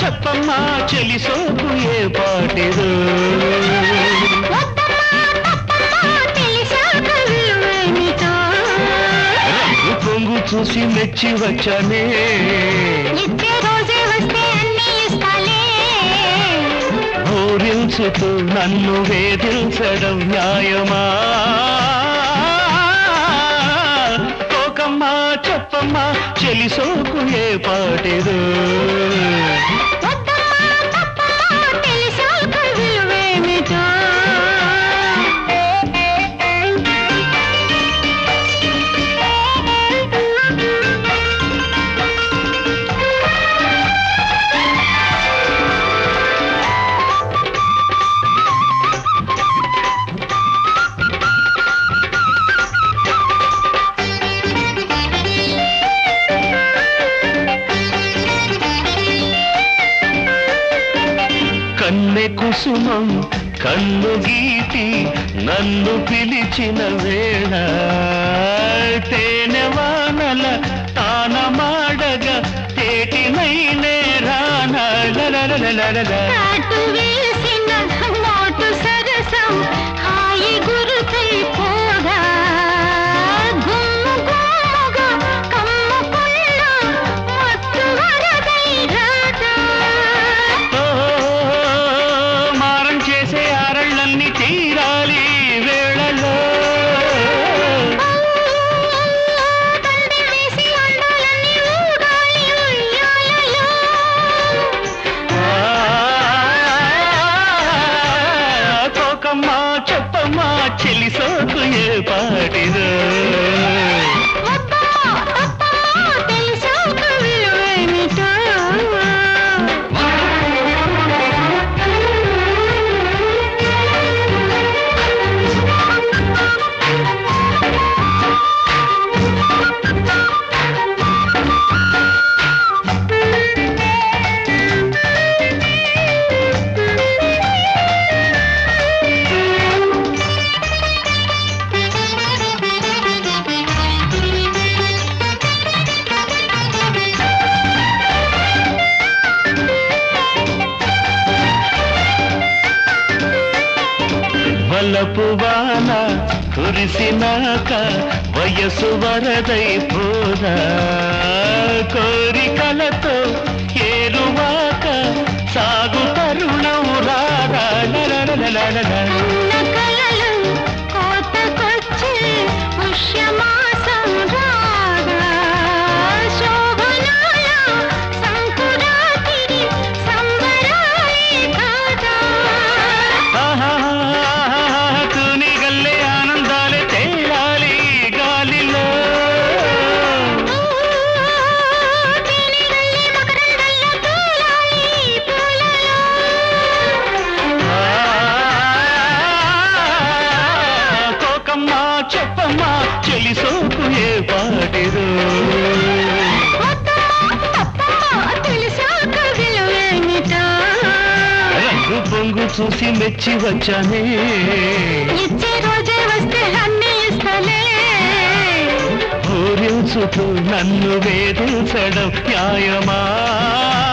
చెప్పమ్మా చెలి సోకు ఏ పాటిదో రంగు పొంగు చూసి మెచ్చి వచ్చానే ఊరించుతూ నన్ను వేధించడం న్యాయమా కోకమ్మా చెప్పమ్మా చెలి సోకు ఏ పాటిదో కన్నె కుసుమం కన్ను గీటి నన్ను పిలిచిన వేళ తేనె వానల తాన మాడగ తేటినైనే రాన లలలలలలల. హాయి గురుకై పోగా గుమ్ము గుమ్ముగా కమ్ముకున్న మత్తు వరదై రాగా ఓ, మారం చేసే ఆరళ్ళన్నీ తీరాలి ఈ వేళలో తండ్రి వేసి అండాలన్నీ ఊగాలి ఉయ్యాలలో ఆ, కోకమ్మా చెప్పమ్మా చెలి సోకు ఏ పాటిదో వద్దమ్మా తప్పమ్మా తెలిసాక విలువేమిటో వలపు వాన కురిసినాక వయసు వరదై పోదా కోరికలతో ఏరువాక సాగు తరుణం రారా లలలలలలల. ఉన్న కలలు కోతకొచ్చే పుష్యమాసం రాగా శోభనాల సంకురాతిరి సంబరాలే కాదా ఆహా, తూని గల్లే ఆనందాలే తేలాలి గాలిలో తేనెగల్లి మకరందల్ల తూలాలి పూలలో ఆ, కోకమ్మా చెప్పమ్మా చెలి సోకు ఏ పాటిదో వద్దమ్మా తప్పమ్మా తెలిసాక విలువేమిటో రంగు పొంగు చూసి మెచ్చి వచ్చానే ఇచ్చే రోజే వస్తే అన్నీ ఇస్తలే ఊరించుతూ నన్ను వేధించడం న్యాయమా